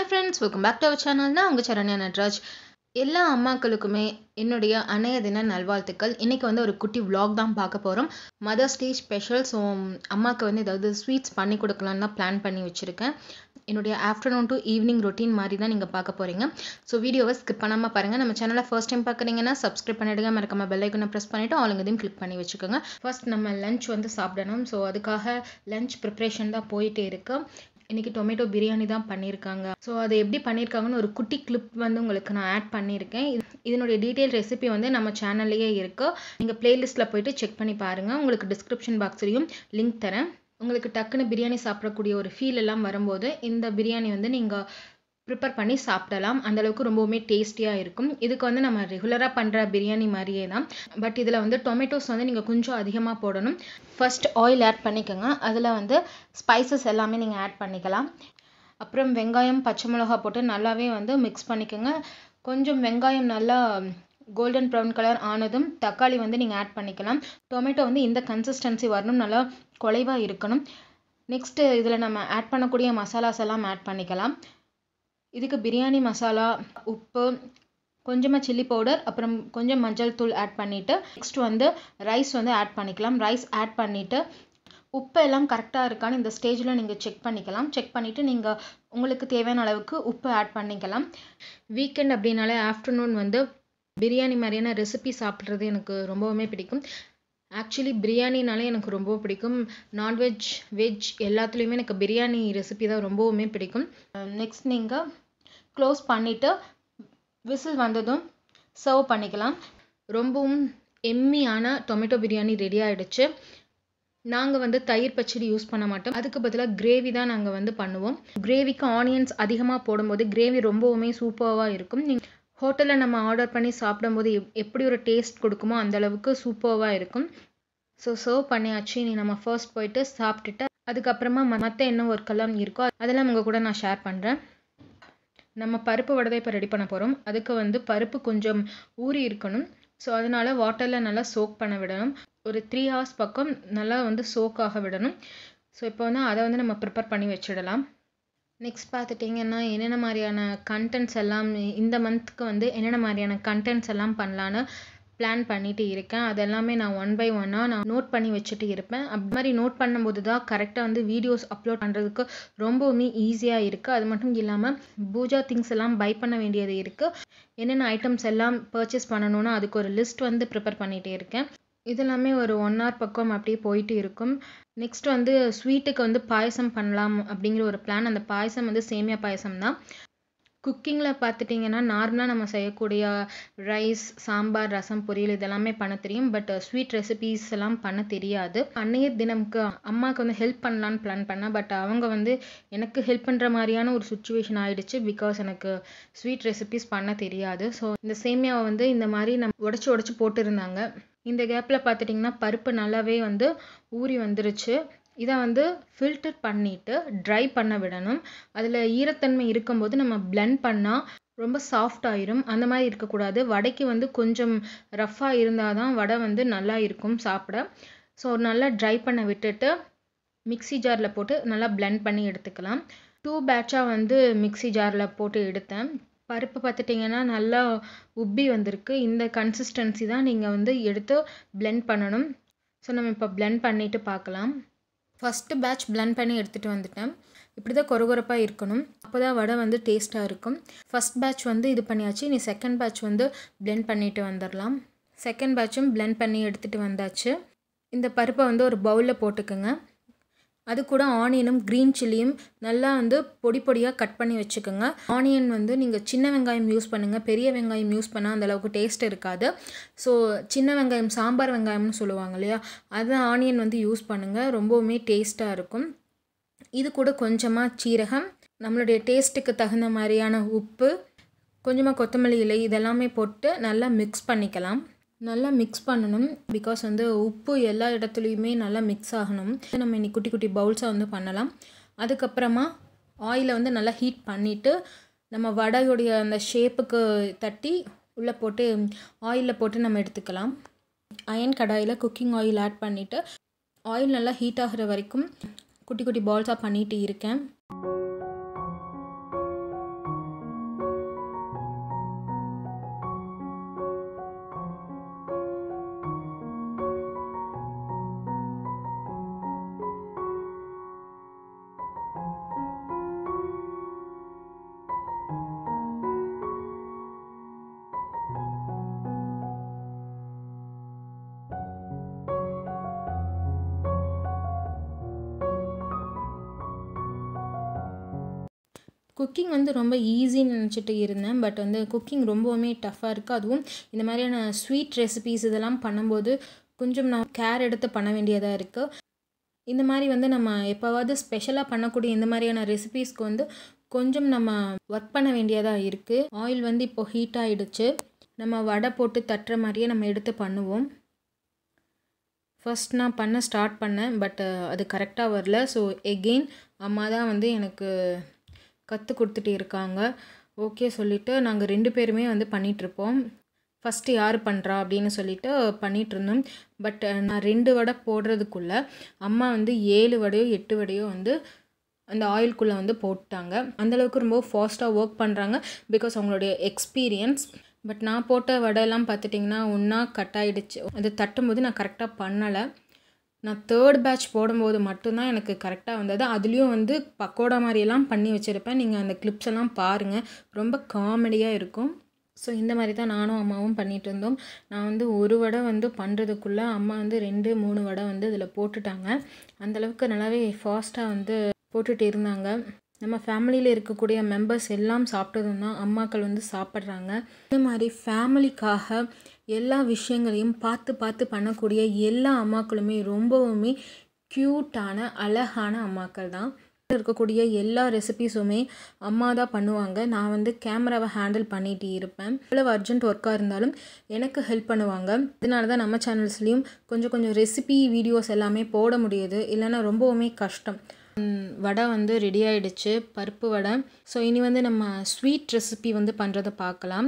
hi friends welcome back to our channel நான் உங்கள் சரண்யா நட்ராஜ் எல்லா அம்மாக்களுக்குமே என்னுடைய அன்னைய தின நல்வாழ்த்துக்கள் இன்றைக்கி வந்து ஒரு குட்டி vlog தான் பார்க்க போகிறோம் மதர்ஸ் டே ஸ்பெஷல் ஸோ அம்மாவுக்கு வந்து ஏதாவது ஸ்வீட்ஸ் பண்ணி கொடுக்கலான்னு தான் பிளான் பண்ணி வச்சுருக்கேன் என்னுடைய ஆஃப்டர்நூன் டு ஈவினிங் ரொட்டீன் மாதிரி தான் நீங்கள் பார்க்க போகிறீங்க ஸோ வீடியோவை ஸ்கிப் பண்ணாமல் பாருங்கள் நம்ம சேனலை ஃபர்ஸ்ட் டைம் பார்க்குறீங்கன்னா சப்ஸ்கிரைப் பண்ணிடுங்க மறக்காம பெல் ஐக்கனை ப்ரெஸ் பண்ணிவிட்டு ஆளுங்கதையும் கிளிக் பண்ணி வச்சுக்கோங்க ஃபர்ஸ்ட் நம்ம லஞ்ச் வந்து சாப்பிடணும் ஸோ அதுக்காக லஞ்ச் ப்ரிப்ரேஷன் தான் போயிட்டே இருக்கு இன்னைக்கு டொமேட்டோ பிரியாணி தான் பண்ணியிருக்காங்க ஸோ அதை எப்படி பண்ணியிருக்காங்கன்னு ஒரு குட்டி கிளிப் வந்து உங்களுக்கு நான் ஆட் பண்ணியிருக்கேன் இது- இதனுடைய டீட்டெயில் ரெசிபி வந்து நம்ம சேனல்லையே இருக்கு நீங்கள் பிளேலிஸ்ட்டில் போயிட்டு செக் பண்ணி பாருங்கள் உங்களுக்கு டிஸ்கிரிப்ஷன் பாக்ஸ்லையும் லிங்க் தரேன் உங்களுக்கு டக்குன்னு பிரியாணி சாப்பிடக்கூடிய ஒரு ஃபீல் எல்லாம் வரும்போது இந்த பிரியாணி வந்து நீங்கள் ப்ரிப்பேர் பண்ணி சாப்பிடலாம் அந்த அளவுக்கு ரொம்பவுமே டேஸ்டியாக இருக்கும் இதுக்கு வந்து நம்ம ரெகுலராக பண்ணுற பிரியாணி மாதிரியே தான் பட் இதில் வந்து டொமேட்டோஸ் வந்து நீங்கள் கொஞ்சம் அதிகமாக போடணும் ஃபர்ஸ்ட் ஆயில் ஆட் பண்ணிக்கோங்க அதில் வந்து ஸ்பைசஸ் எல்லாமே நீங்கள் ஆட் பண்ணிக்கலாம் அப்புறம் வெங்காயம் பச்சை மிளகா போட்டு நல்லாவே வந்து மிக்ஸ் பண்ணிக்கோங்க கொஞ்சம் வெங்காயம் நல்லா கோல்டன் ப்ரௌன் கலர் ஆனதும் தக்காளி வந்து நீங்கள் ஆட் பண்ணிக்கலாம் டொமேட்டோ வந்து இந்த கன்சிஸ்டன்சி வரணும் நல்லா குலைவாக இருக்கணும் நெக்ஸ்ட்டு இதில் நம்ம ஆட் பண்ணக்கூடிய மசாலாஸ் எல்லாம் ஆட் பண்ணிக்கலாம் இதுக்கு பிரியாணி மசாலா உப்பு கொஞ்சமாக சில்லி பவுடர் அப்புறம் கொஞ்சம் மஞ்சள் தூள் ஆட் பண்ணிவிட்டு நெக்ஸ்ட் வந்து ரைஸ் வந்து ஆட் பண்ணிக்கலாம் ரைஸ் ஆட் பண்ணிவிட்டு உப்பு எல்லாம் கரெக்டாக இருக்கான்னு இந்த ஸ்டேஜில் நீங்கள் செக் பண்ணிக்கலாம் செக் பண்ணிவிட்டு நீங்கள் உங்களுக்கு தேவையான அளவுக்கு உப்பு ஆட் பண்ணிக்கலாம் வீக்கெண்ட் அப்படின்னாலே ஆஃப்டர்நூன் வந்து பிரியாணி மாதிரியான ரெசிபி சாப்பிட்றது எனக்கு ரொம்பவுமே பிடிக்கும் ஆக்சுவலி பிரியாணினாலே எனக்கு ரொம்ப பிடிக்கும் நான்வெஜ் வெஜ் எல்லாத்துலேயுமே எனக்கு பிரியாணி ரெசிபி தான் ரொம்பவுமே பிடிக்கும் நெக்ஸ்ட் நீங்கள் க்ளோஸ் பண்ணிவிட்டு விசில் வந்ததும் சர்வ் பண்ணிக்கலாம் ரொம்பவும் எம்மியான டொமேட்டோ பிரியாணி ரெடி ஆயிடுச்சு நாங்கள் வந்து தயிர் பச்சடி யூஸ் பண்ண மாட்டோம் அதுக்கு பதிலாக கிரேவி தான் நாங்கள் வந்து பண்ணுவோம் கிரேவிக்கு ஆனியன்ஸ் அதிகமாக போடும்போது கிரேவி ரொம்பவுமே சூப்பராக இருக்கும் நீங்கள் ஹோட்டலில் நம்ம ஆர்டர் பண்ணி சாப்பிடும்போது எப் எப்படி ஒரு டேஸ்ட் கொடுக்குமோ அந்த அளவுக்கு சூப்பராக இருக்கும் ஸோ சர்வ் பண்ணியாச்சு நீ நம்ம ஃபர்ஸ்ட் போயிட்டு சாப்பிட்டுட்டு அதுக்கப்புறமா மற்ற என்ன ஒர்க்கெல்லாம் இருக்கோ அதெல்லாம் உங்கள் கூட நான் ஷேர் பண்ணுறேன் நம்ம பருப்பு வடை இப்போ ரெடி பண்ண போகிறோம் அதுக்கு வந்து பருப்பு கொஞ்சம் ஊறி இருக்கணும் ஸோ அதனால வாட்டரில் நல்லா சோக் பண்ண விடணும் ஒரு த்ரீ ஹவர்ஸ் பக்கம் நல்லா வந்து சோக் ஆக விடணும் ஸோ இப்போ வந்து அதை வந்து நம்ம ப்ரிப்பேர் பண்ணி வச்சிடலாம் நெக்ஸ்ட் பார்த்துட்டிங்கன்னா என்னென்ன மாதிரியான கண்டென்ட்ஸ் எல்லாம் இந்த மந்த்துக்கு வந்து என்னென்ன மாதிரியான கண்டென்ட்ஸ் எல்லாம் பண்ணலான்னு பிளான் பண்ணிட்டு இருக்கேன் அதெல்லாமே நான் ஒன் பை ஒன்னாக நான் நோட் பண்ணி வச்சுட்டு இருப்பேன் அப்படி மாதிரி நோட் பண்ணும்போது தான் கரெக்டாக வந்து வீடியோஸ் அப்லோட் பண்ணுறதுக்கு ரொம்பவுமே ஈஸியாக இருக்குது அது மட்டும் இல்லாமல் பூஜா திங்ஸ் எல்லாம் பை பண்ண வேண்டியது இருக்குது என்னென்ன ஐட்டம்ஸ் எல்லாம் பர்ச்சேஸ் பண்ணணும்னு அதுக்கு ஒரு லிஸ்ட் வந்து ப்ரிப்பேர் பண்ணிகிட்டே இருக்கேன் இதெல்லாமே ஒரு ஒன் ஹவர் பக்கம் அப்படியே போயிட்டு இருக்கும் நெக்ஸ்ட் வந்து ஸ்வீட்டுக்கு வந்து பாயசம் பண்ணலாம் அப்படிங்கிற ஒரு பிளான் அந்த பாயசம் வந்து சேமியா பாயசம் தான் குக்கிங்கில் பார்த்துட்டிங்கன்னா நார்மலாக நம்ம செய்யக்கூடிய ரைஸ் சாம்பார் ரசம் பொரியல் இதெல்லாமே பண்ண தெரியும் பட் ஸ்வீட் ரெசிபீஸ் எல்லாம் பண்ண தெரியாது அன்னைய தினம்க்கு அம்மாவுக்கு வந்து ஹெல்ப் பண்ணலான்னு பிளான் பண்ணேன் பட் அவங்க வந்து எனக்கு ஹெல்ப் பண்ணுற மாதிரியான ஒரு சுச்சுவேஷன் ஆயிடுச்சு பிகாஸ் எனக்கு ஸ்வீட் ரெசிபீஸ் பண்ண தெரியாது ஸோ இந்த சேமியாவை வந்து இந்த மாதிரி நம்ம உடச்சி உடச்சி போட்டிருந்தாங்க இந்த கேப்பில் பார்த்துட்டிங்கன்னா பருப்பு நல்லாவே வந்து ஊறி வந்துருச்சு இதை வந்து ஃபில்டர் பண்ணிவிட்டு ட்ரை பண்ண விடணும் அதில் ஈரத்தன்மை இருக்கும்போது நம்ம blend பண்ணால் ரொம்ப சாஃப்ட் ஆயிரும் அந்த மாதிரி இருக்கக்கூடாது வடைக்கு வந்து கொஞ்சம் ரஃப்பாக இருந்தால் தான் வடை வந்து நல்லா இருக்கும் சாப்பிட ஸோ நல்லா ட்ரை பண்ண விட்டுட்டு மிக்ஸி ஜாரில் போட்டு நல்லா blend பண்ணி எடுத்துக்கலாம் டூ பேட்சாக வந்து மிக்ஸி ஜாரில் போட்டு எடுத்தேன் பருப்பு பார்த்துட்டிங்கன்னா நல்லா உப்பி வந்திருக்கு இந்த கன்சிஸ்டன்சி தான் நீங்கள் வந்து எடுத்து blend பண்ணணும் ஸோ நம்ம இப்போ blend பண்ணிட்டு பார்க்கலாம் ஃபஸ்ட்டு பேட்ச் blend பண்ணி எடுத்துகிட்டு வந்துட்டேன் இப்படி தான் கொரகொரப்பாக இருக்கணும் அப்போ தான் வடை வந்து டேஸ்ட்டாக இருக்கும் ஃபஸ்ட் பேட்ச் வந்து இது பண்ணியாச்சு நீ செகண்ட் பேட்ச் வந்து blend பண்ணிட்டு வந்துடலாம் செகண்ட் பேட்சும் blend பண்ணி எடுத்துகிட்டு வந்தாச்சு இந்த பருப்பை வந்து ஒரு பவுலில் போட்டுக்கோங்க அது கூட ஆனியனும் க்ரீன் சில்லியும் நல்லா வந்து பொடி பொடியாக கட் பண்ணி வச்சுக்கோங்க ஆனியன் வந்து நீங்கள் சின்ன வெங்காயம் யூஸ் பண்ணுங்கள் பெரிய வெங்காயம் யூஸ் பண்ணால் அந்த அளவுக்கு டேஸ்ட் இருக்காது ஸோ சின்ன வெங்காயம் சாம்பார் வெங்காயம்னு சொல்லுவாங்க இல்லையா அது ஆனியன் வந்து யூஸ் பண்ணுங்கள் ரொம்பவுமே டேஸ்ட்டாக இருக்கும் இது கூட கொஞ்சமாக சீரகம் நம்மளுடைய டேஸ்ட்டுக்கு தகுந்த மாதிரியான உப்பு கொஞ்சமாக கொத்தமல்லி இலை இதெல்லாமே போட்டு நல்லா மிக்ஸ் பண்ணிக்கலாம் நல்லா மிக்ஸ் பண்ணணும் பிகாஸ் வந்து உப்பு எல்லா இடத்துலையுமே நல்லா மிக்ஸ் ஆகணும் நம்ம இன்னைக்கு குட்டி குட்டி பவுல்ஸாக வந்து பண்ணலாம் அதுக்கப்புறமா ஆயிலை வந்து நல்லா ஹீட் பண்ணிவிட்டு நம்ம வடையுடைய அந்த ஷேப்புக்கு தட்டி உள்ளே போட்டு ஆயிலில் போட்டு நம்ம எடுத்துக்கலாம் அயன் கடாயில் குக்கிங் ஆயில் ஆட் பண்ணிவிட்டு ஆயில் நல்லா ஹீட் ஆகிற வரைக்கும் குட்டி குட்டி பால்ஸாக பண்ணிட்டு இருக்கேன் குக்கிங் வந்து ரொம்ப ஈஸின்னு நினச்சிட்டு இருந்தேன் பட் வந்து குக்கிங் ரொம்பவுமே டஃப்பாக இருக்குது அதுவும் இந்த மாதிரியான ஸ்வீட் ரெசிபீஸ் இதெல்லாம் பண்ணும்போது கொஞ்சம் நான் கேர் எடுத்து பண்ண வேண்டியதாக இருக்குது இந்த மாதிரி வந்து நம்ம எப்போவாவது ஸ்பெஷலாக பண்ணக்கூடிய இந்த மாதிரியான ரெசிபீஸ்க்கு வந்து கொஞ்சம் நம்ம ஒர்க் பண்ண வேண்டியதாக இருக்குது ஆயில் வந்து இப்போ ஹீட் ஆகிடுச்சு நம்ம வடை போட்டு தட்டுற மாதிரியே நம்ம எடுத்து பண்ணுவோம் ஃபஸ்ட் நான் பண்ண ஸ்டார்ட் பண்ணேன் பட் அது கரெக்டாக வரல ஸோ எகெயின் அம்மா தான் வந்து எனக்கு கற்றுக் கொடுத்துட்டு இருக்காங்க ஓகே சொல்லிவிட்டு நாங்கள் ரெண்டு பேருமே வந்து பண்ணிகிட்ருப்போம் ஃபஸ்ட்டு யார் பண்ணுறா அப்படின்னு சொல்லிட்டு பண்ணிகிட்டு இருந்தோம் பட் நான் ரெண்டு வடை போடுறதுக்குள்ளே அம்மா வந்து ஏழு வடையோ எட்டு வடையோ வந்து அந்த ஆயில்குள்ளே வந்து போட்டாங்க அந்தளவுக்கு ரொம்ப ஃபாஸ்ட்டாக ஒர்க் பண்ணுறாங்க பிகாஸ் அவங்களுடைய எக்ஸ்பீரியன்ஸ் பட் நான் போட்ட வடையெல்லாம் பார்த்துட்டிங்கன்னா ஒன்றா கட் ஆகிடுச்சு அது தட்டும்போது நான் கரெக்டாக பண்ணலை நான் தேர்ட் பேட்ச் போடும்போது மட்டும்தான் எனக்கு கரெக்டாக வந்தது அதுலேயும் வந்து பக்கோடா மாதிரியெல்லாம் பண்ணி வச்சுருப்பேன் நீங்கள் அந்த கிளிப்ஸ் எல்லாம் பாருங்கள் ரொம்ப காமெடியாக இருக்கும் ஸோ இந்த மாதிரி தான் நானும் அம்மாவும் பண்ணிகிட்டு இருந்தோம் நான் வந்து ஒரு வடை வந்து பண்ணுறதுக்குள்ளே அம்மா வந்து ரெண்டு மூணு வடை வந்து இதில் போட்டுட்டாங்க அந்தளவுக்கு நல்லாவே ஃபாஸ்ட்டாக வந்து போட்டுட்டு இருந்தாங்க நம்ம ஃபேமிலியில் இருக்கக்கூடிய மெம்பர்ஸ் எல்லாம் சாப்பிட்டதும் தான் அம்மாக்கள் வந்து சாப்பிட்றாங்க இந்த மாதிரி ஃபேமிலிக்காக எல்லா விஷயங்களையும் பார்த்து பார்த்து பண்ணக்கூடிய எல்லா அம்மாக்களுமே ரொம்பவுமே க்யூட்டான அழகான அம்மாக்கள் தான் இருக்கக்கூடிய எல்லா ரெசிபீஸுமே அம்மா தான் பண்ணுவாங்க நான் வந்து கேமராவை ஹேண்டில் பண்ணிகிட்டு இருப்பேன் எவ்வளோ அர்ஜென்ட் ஒர்க்காக இருந்தாலும் எனக்கு ஹெல்ப் பண்ணுவாங்க இதனால தான் நம்ம சேனல்ஸ்லேயும் கொஞ்சம் கொஞ்சம் ரெசிபி வீடியோஸ் எல்லாமே போட முடியுது இல்லைன்னா ரொம்பவுமே கஷ்டம் வடை வந்து ரெடி ஆகிடுச்சு பருப்பு வடை ஸோ இனி வந்து நம்ம ஸ்வீட் ரெசிபி வந்து பண்ணுறதை பார்க்கலாம்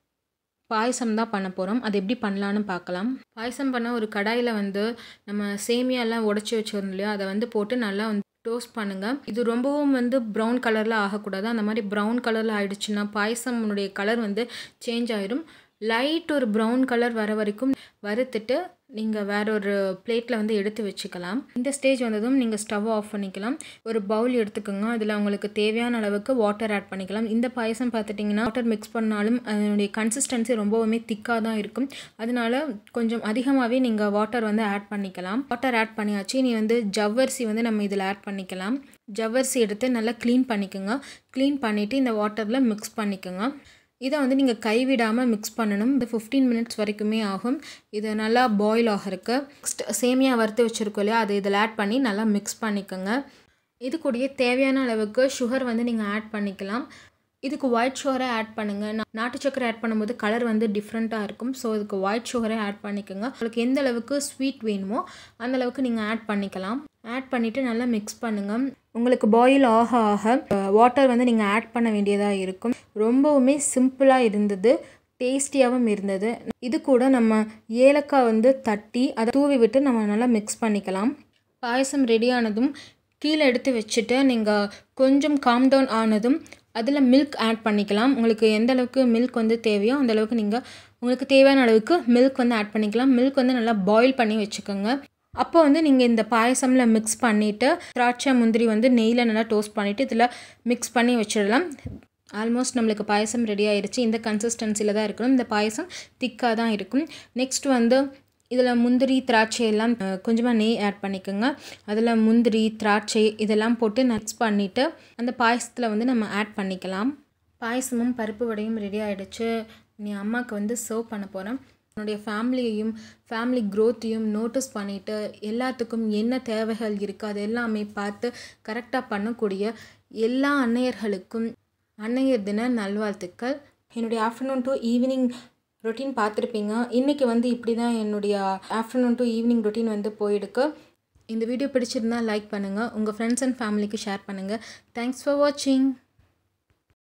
பாயசம் தான் பண்ண போகிறோம் அது எப்படி பண்ணலான்னு பார்க்கலாம் பாயசம் பண்ண ஒரு கடாயில் வந்து நம்ம சேமியாலாம் உடச்சி வச்சுருந்தோம் இல்லையா அதை வந்து போட்டு நல்லா வந்து டோஸ்ட் பண்ணுங்கள் இது ரொம்பவும் வந்து ப்ரௌன் கலரில் ஆகக்கூடாது அந்த மாதிரி ப்ரௌன் கலரில் ஆகிடுச்சுன்னா பாயசம்னுடைய கலர் வந்து சேஞ்ச் ஆயிரும் லைட் ஒரு ப்ரௌன் கலர் வர வரைக்கும் வறுத்துட்டு நீங்கள் வேற ஒரு பிளேட்டில் வந்து எடுத்து வச்சுக்கலாம் இந்த ஸ்டேஜ் வந்ததும் நீங்கள் ஸ்டவ் ஆஃப் பண்ணிக்கலாம் ஒரு பவுல் எடுத்துக்கோங்க அதில் உங்களுக்கு தேவையான அளவுக்கு வாட்டர் ஆட் பண்ணிக்கலாம் இந்த பாயசம் பார்த்துட்டிங்கன்னா வாட்டர் மிக்ஸ் பண்ணாலும் அதனுடைய கன்சிஸ்டன்சி ரொம்பவுமே திக்காக தான் இருக்கும் அதனால கொஞ்சம் அதிகமாகவே நீங்கள் வாட்டர் வந்து ஆட் பண்ணிக்கலாம் வாட்டர் ஆட் பண்ணியாச்சு நீ வந்து ஜவ்வரிசி வந்து நம்ம இதில் ஆட் பண்ணிக்கலாம் ஜவ்வரிசி எடுத்து நல்லா க்ளீன் பண்ணிக்கோங்க க்ளீன் பண்ணிவிட்டு இந்த வாட்டரில் மிக்ஸ் பண்ணிக்கோங்க இதை வந்து நீங்கள் கைவிடாமல் மிக்ஸ் பண்ணணும் இந்த ஃபிஃப்டீன் மினிட்ஸ் வரைக்குமே ஆகும் இது நல்லா பாயில் ஆகிறதுக்கு நெக்ஸ்ட் சேமியா வறுத்து வச்சுருக்கோம் இல்லையா அதை இதில் ஆட் பண்ணி நல்லா மிக்ஸ் பண்ணிக்கோங்க இது கூடயே தேவையான அளவுக்கு சுகர் வந்து நீங்கள் ஆட் பண்ணிக்கலாம் இதுக்கு ஒயிட் சுகரை ஆட் பண்ணுங்கள் நாட்டு சக்கரை ஆட் பண்ணும்போது கலர் வந்து டிஃப்ரெண்ட்டாக இருக்கும் ஸோ இதுக்கு ஒயிட் சுகரை ஆட் பண்ணிக்கோங்க உங்களுக்கு எந்த அளவுக்கு ஸ்வீட் வேணுமோ அந்த அளவுக்கு நீங்கள் ஆட் பண்ணிக்கலாம் ஆட் பண்ணிவிட்டு நல்லா மிக்ஸ் பண்ணுங்கள் உங்களுக்கு பாயில் ஆக ஆக வாட்டர் வந்து நீங்கள் ஆட் பண்ண வேண்டியதாக இருக்கும் ரொம்பவுமே சிம்பிளாக இருந்தது டேஸ்டியாகவும் இருந்தது இது கூட நம்ம ஏலக்காய் வந்து தட்டி அதை தூவி விட்டு நம்ம நல்லா மிக்ஸ் பண்ணிக்கலாம் பாயசம் ரெடி ஆனதும் கீழே எடுத்து வச்சுட்டு நீங்கள் கொஞ்சம் காம் டவுன் ஆனதும் அதில் மில்க் ஆட் பண்ணிக்கலாம் உங்களுக்கு எந்த அளவுக்கு மில்க் வந்து தேவையோ அந்த அளவுக்கு நீங்கள் உங்களுக்கு தேவையான அளவுக்கு மில்க் வந்து ஆட் பண்ணிக்கலாம் மில்க் வந்து நல்லா பாயில் பண்ணி வச்சுக்கோங்க அப்போ வந்து நீங்கள் இந்த பாயசமில் மிக்ஸ் பண்ணிவிட்டு திராட்சை முந்திரி வந்து நெய்யில் நல்லா டோஸ்ட் பண்ணிவிட்டு இதில் மிக்ஸ் பண்ணி வச்சிடலாம் ஆல்மோஸ்ட் நம்மளுக்கு பாயசம் ரெடி ஆயிடுச்சு இந்த கன்சிஸ்டன்சியில் தான் இருக்கணும் இந்த பாயசம் திக்காக தான் இருக்கும் நெக்ஸ்ட் வந்து இதில் முந்திரி திராட்சை எல்லாம் கொஞ்சமாக நெய் ஆட் பண்ணிக்கோங்க அதில் முந்திரி திராட்சை இதெல்லாம் போட்டு மிக்ஸ் பண்ணிவிட்டு அந்த பாயசத்தில் வந்து நம்ம ஆட் பண்ணிக்கலாம் பாயசமும் பருப்பு வடையும் ரெடி ஆகிடுச்சு நீ அம்மாவுக்கு வந்து சர்வ் பண்ண போகிறேன் என்னுடைய ஃபேமிலியையும் ஃபேமிலி க்ரோத்தையும் நோட்டீஸ் பண்ணிவிட்டு எல்லாத்துக்கும் என்ன தேவைகள் இருக்குது அது எல்லாமே பார்த்து கரெக்டாக பண்ணக்கூடிய எல்லா அன்னையர்களுக்கும் அன்னையர் தின நல்வாழ்த்துக்கள் என்னுடைய ஆஃப்டர்நூன் டு ஈவினிங் ரொட்டீன் பார்த்துருப்பீங்க இன்றைக்கி வந்து இப்படி தான் என்னுடைய ஆஃப்டர்நூன் டு ஈவினிங் ரொட்டீன் வந்து போயிடுக்கு இந்த வீடியோ பிடிச்சிருந்தா லைக் பண்ணுங்கள் உங்கள் ஃப்ரெண்ட்ஸ் அண்ட் ஃபேமிலிக்கு ஷேர் பண்ணுங்கள் தேங்க்ஸ் ஃபார் வாட்சிங்